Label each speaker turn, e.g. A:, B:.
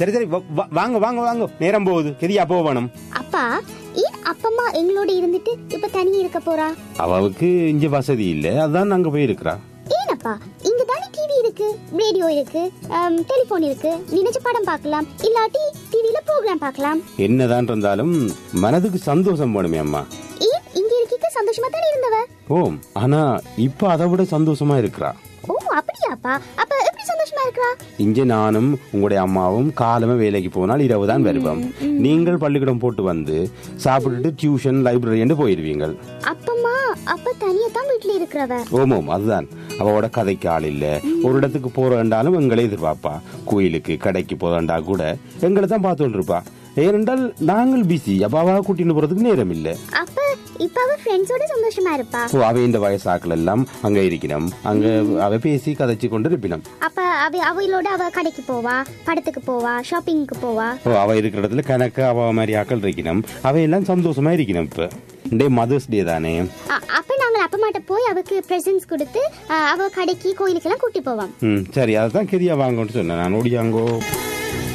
A: சரி சரி வ- வ- வாங்க வாங்க வாங்க நேரம் போகுது கெதியா போகணும்
B: அப்பா ஏன் அப்பம்மா எங்களோட இருந்துட்டு இப்ப தனியா இருக்க போறா
A: அவளுக்கு இங்க வசதி இல்ல அதான் அங்க போயிருக்கிறா
B: ஏனப்பா இங்க தானே டிவி இருக்கு ரேடியோ இருக்கு டெலிபோன் இருக்கு நினைச்ச படம் பார்க்கலாம் இல்லாட்டி டிவில ப்ரோக்ராம் பார்க்கலாம்
A: என்னதான் இருந்தாலும் மனதுக்கு சந்தோஷம் வேணுமே அம்மா
B: ஏன் இங்க இருக்க சந்தோஷமா தானே இருந்தவ
A: ஓம் ஆனா இப்ப அதை விட சந்தோஷமா இருக்கிறா
B: ஓ அப்படியாப்பா அப்ப எப்படி சந்தோஷமா இருக்கா
A: இங்க நானும் உங்களுடைய அம்மாவும் காலமே வேலைக்கு போனால் இரவு தான் வருவோம் நீங்கள் பள்ளிக்கூடம் போட்டு வந்து சாப்பிட்டுட்டு டியூஷன் லைப்ரரி என்று போயிருவீங்கள்
B: அப்பம்மா அப்ப தனியா தான் வீட்டுல இருக்கிறவ
A: ஓமோம் அதுதான் அவளோட கதைக்கு ஆள் இல்ல ஒரு இடத்துக்கு போறேன்டாலும் எங்களை எதிர்பார்ப்பா கோயிலுக்கு கடைக்கு போறேன்டா கூட எங்களை தான் பார்த்துட்டு இருப்பா ஏனென்றால் நாங்கள் பிஸி அப்ப அவ கூட்டின்னு போறதுக்கு நேரம் இல்ல
B: அப்ப இப்ப அவ ஃப்ரெண்ட்ஸோட சந்தோஷமா இருப்பா
A: ஓ, அவ இந்த வயசாக்கள் எல்லாம் அங்க இருக்கணும் அங்க அவ பேசி கதைச்சு கொண்டு இருப்பினம்
B: அப்ப அவ அவளோட அவ கடைக்கு போவா படத்துக்கு போவா ஷாப்பிங்க்கு போவா
A: ஓ அவ இருக்கிற இடத்துல கணக்கு அவ மாதிரி ஆக்கள் இருக்கணும் அவ எல்லாம் சந்தோஷமா இருக்கணும் இப்ப டே மதர்ஸ் டே தானே
B: அ- அப்ப நாங்க அப்பமாட்ட போய் அவக்கு பிரசன்ஸ் கொடுத்து அ, அவ கடைக்கு கோயிலுக்கெல்லாம் கூட்டி போவோம்
A: ம் சரி அதான் கெதியா வாங்கன்னு சொன்னேன் நான் ஓடியாங்கோ